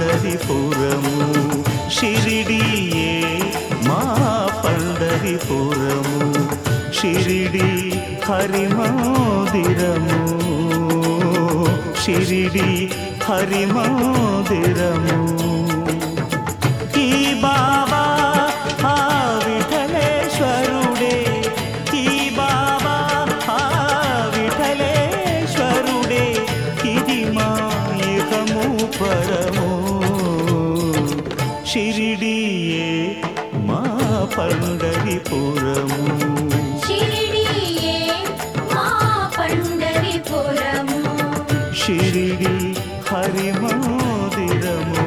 పండరిపురము షిరిడియే మా పండరిపురము షిరిడి హరిమందిరము షిరిడి హరిమందిరము ఈ బాబా ఆ విఠలేశ్వరుడే ఈ బాబా ఆ విఠలేశ్వరుడే ఇది మా ఇహము పరము షిరిడియే మా పండరిపురము షిరిడియే మా పండరిపురము షిరిడి హరిమందిరము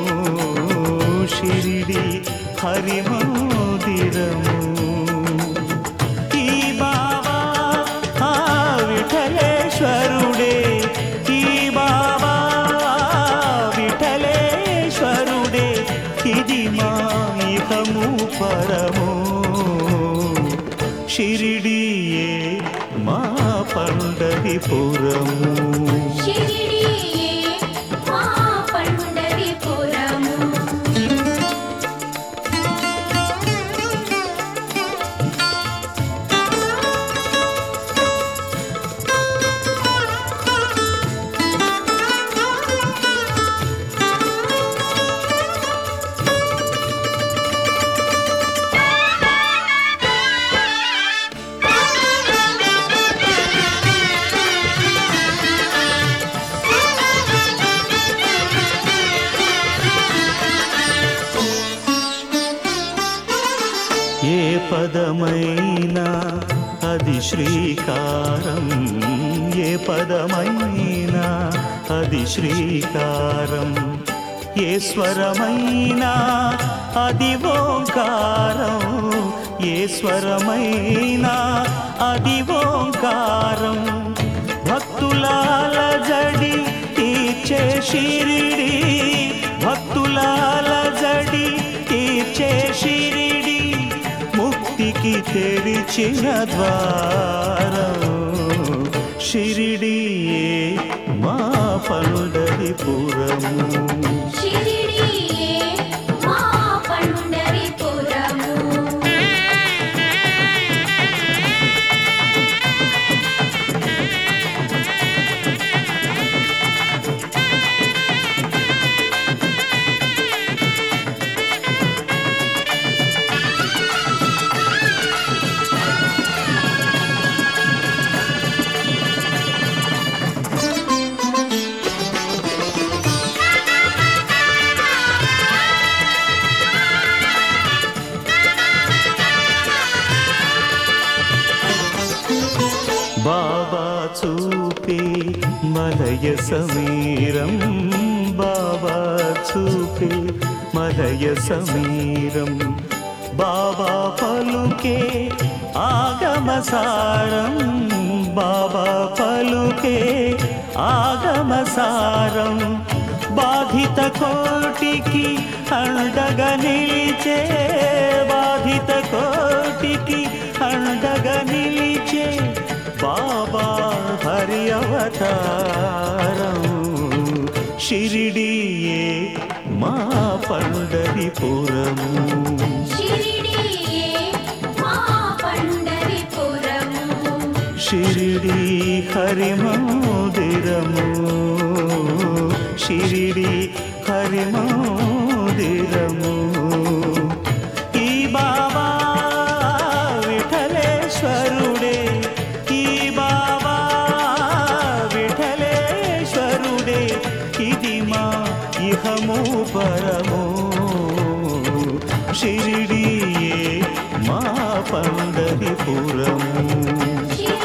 షిరిడి హరిమందిరము ఈ బాబా ఆ విఠలేశ్వరుడే ఈ బాబా విఠలేశ్వరుడే ఇది మా ఇహము పరము షిరిడియే మా పండరిపురము షిరిడియే మా పండరిపురము ఏ పదమైనా అది శ్రీకారం ఏ పదమైనా అది శ్రీకారం ఏ స్వరమైనా అది ఓంకారం ఏ స్వరమైనా అది ఓంకారం భక్తులాల జడి తీర్చే షిరిడి భక్తులాల జడి తీర్చే షిరిడి ముక్తికి తెరిచిన ద్వారం షిరిడియే మా పండరిపురము షిరిడియే మా పండరిపురము బాబా చూపే మలయ సమీరం బాబా చూపే మలయ సమీరం బాబా పలుకే ఆగమసారం బాబా పలుకే ఆగమసారం బాధిత కోటికి అండగా నిలిచే బాధిత కోటికి అండగా నిలిచే బాబా హరి అవతారం షిరిడియే మా పండరిపురము షిరిడియే మా పండరిపురము షిరిడి హరిమందిరము షిరిడి హరిమందిరము ఈ బాబా విఠలేశ్వరుడే ఈ బాబా విఠలేశ్వరుడే ఇది మా ఇహము పరము షిరిడియే మా పండరిపురము షిరిడియే